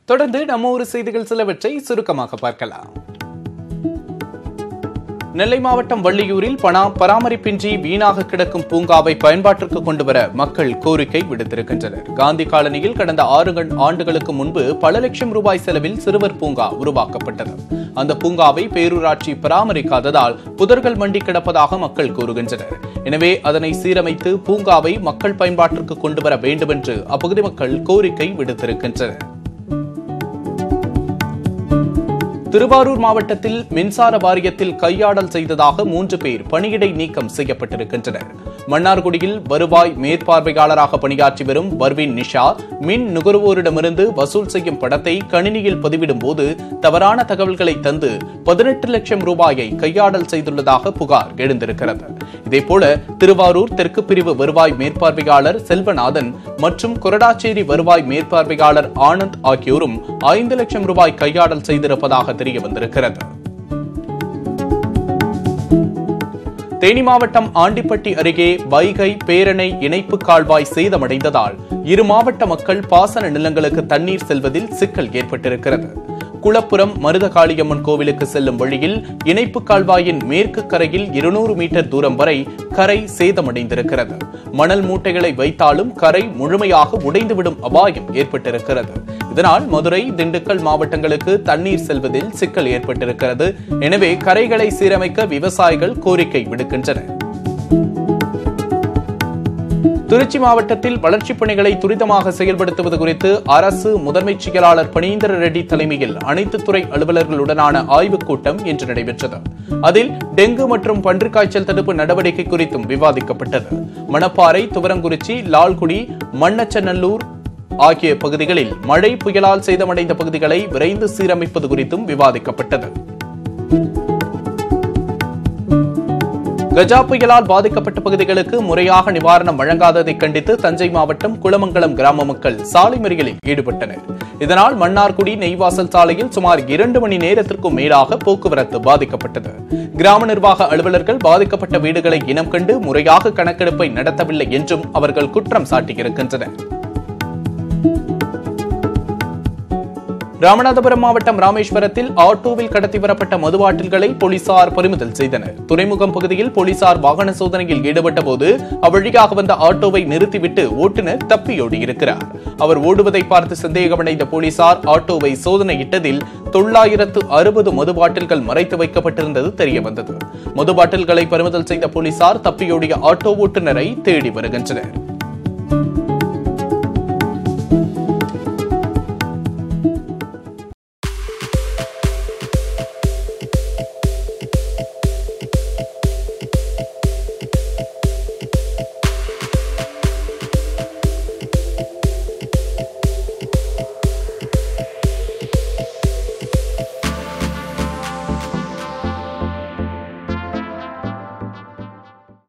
தொடர்ந்து நம்ம ஊர் செய்திகள் சிலவற்றை சுருக்கமாக பார்க்கலாம் நெல்லை மாவட்டம் வள்ளியூரில் பணா பராமரிப்பின்றி வீணாக கிடக்கும் பூங்காவை பயன்பாட்டிற்கு கொண்டுவர மக்கள் கோரிக்கை விடுத்திருக்கின்றனர் காந்தி காலனியில் கடந்த ஆறு கண்- ஆண்டுகளுக்கு முன்பு பல லட்சம் ரூபாய் செலவில் சிறுவர் பூங்கா உருவாக்கப்பட்டது அந்த பூங்காவை பேரூராட்சி பராமரிக்காததால் புதர்கள் மண்டி கிடப்பதாக மக்கள் கூறுகின்றனர் எனவே அதனை சீரமைத்து பூங்காவை மக்கள் பயன்பாட்டிற்கு கொண்டுவர வேண்டும் என்று அப்பகுதி மக்கள் கோரிக்கை விடுத்திருக்கின்றனர் திருவாரூர் மாவட்டத்தில் மின்சார வாரியத்தில் கையாடல் செய்ததாக மூன்று பேர் பணியிடை நீக்கம் செய்யப்பட்டிருக்கின்றனர் மன்னார்குடியில் வருவாய் மேற்பார்வையாளராக பணியாற்றி வரும் பர்வீன் நிஷா மின் நுகர்வோரிடமிருந்து வசூல் செய்யும் படத்தை கணினியில் பதிவிடும் போது தவறான தகவல்களை தந்து பதினெட்டு லட்சம் ரூபாயை கையாடல் செய்துள்ளதாக புகார் எழுந்திருக்கிறது இதேபோல திருவாரூர் தெற்கு பிரிவு வருவாய் மேற்பார்வையாளர் செல்வநாதன் மற்றும் கொரடாச்சேரி வருவாய் மேற்பார்வையாளர் ஆனந்த் ஆகியோரும் ஐந்து லட்சம் ரூபாய் கையாடல் செய்திருப்பதாக தெரிய வந்திருக்கிறது தேனி மாவட்டம் ஆண்டிப்பட்டி அருகே வைகை பேரணை இணைப்பு கால்வாய் சேதமடைந்ததால் இரு மாவட்ட மக்கள் பாசன நிலங்களுக்கு தண்ணீர் செல்வதில் சிக்கல் ஏற்பட்டிருக்கிறது குளப்புரம் மருதகாளியம்மன் கோவிலுக்கு செல்லும் வழியில் இணைப்பு கால்வாயின் மேற்கு கரையில் இருநூறு மீட்டர் தூரம் வரை கரை சேதமடைந்திருக்கிறது மணல் மூட்டைகளை வைத்தாலும் கரை முழுமையாக உடைந்துவிடும் அபாயம் ஏற்பட்டிருக்கிறது இதனால் மதுரை திண்டுக்கல் மாவட்டங்களுக்கு தண்ணீர் செல்வதில் சிக்கல் ஏற்பட்டிருக்கிறது எனவே கரைகளை சீரமைக்க விவசாயிகள் கோரிக்கை விடுக்கின்றனர் திருச்சி மாவட்டத்தில் வளர்ச்சிப் பணிகளை துரிதமாக செயல்படுத்துவது குறித்து அரசு முதன்மைச் செயலாளர் பனீந்திர ரெட்டி தலைமையில் அனைத்து துறை அலுவலர்களுடனான ஆய்வுக் கூட்டம் இன்று நடைபெற்றது அதில் டெங்கு மற்றும் பன்றிக்காய்ச்சல் தடுப்பு நடவடிக்கை குறித்தும் விவாதிக்கப்பட்டது மணப்பாறை துவரங்குறிச்சி லால்குடி மண்ணச்சநல்லூர் ஆகிய பகுதிகளில் மழை புயலால் சேதமடைந்த பகுதிகளை விரைந்து சீரமைப்பது குறித்தும் விவாதிக்கப்பட்டது கஜா புயலால் பாதிக்கப்பட்ட பகுதிகளுக்கு முறையாக நிவாரணம் வழங்காததை கண்டித்து தஞ்சை மாவட்டம் குளமங்கலம் கிராம மக்கள் சாலை மறியலில் ஈடுபட்டனர் இதனால் மன்னார்குடி நெய்வாசல் சாலையில் சுமார் இரண்டு மணி நேரத்திற்கும் மேலாக போக்குவரத்து பாதிக்கப்பட்டது கிராம நிர்வாக அலுவலர்கள் பாதிக்கப்பட்ட வீடுகளை இனம் கண்டு முறையாக கணக்கெடுப்பை நடத்தவில்லை என்றும் அவர்கள் குற்றம் சாட்டியிருக்கின்றனர் ராமநாதபுரம் மாவட்டம் ராமேஸ்வரத்தில் ஆட்டோவில் கடத்தி வரப்பட்ட மது பாட்டில்களை போலீசார் பறிமுதல் செய்தனர் துறைமுகம் பகுதியில் போலீசார் வாகன சோதனையில் ஈடுபட்ட போது அவ்வழியாக வந்த ஆட்டோவை நிறுத்திவிட்டு ஓட்டுநர் தப்பியோடியிருக்கிறார் அவர் ஓடுவதை பார்த்து சந்தேகமடைந்த போலீசார் ஆட்டோவை சோதனையிட்டதில் தொள்ளாயிரத்து அறுபது மது பாட்டில்கள் மறைத்து வைக்கப்பட்டிருந்தது தெரியவந்தது மது பாட்டில்களை பறிமுதல் செய்த போலீசார் தப்பியோடிய ஆட்டோ ஓட்டுநரை தேடி வருகின்றனர்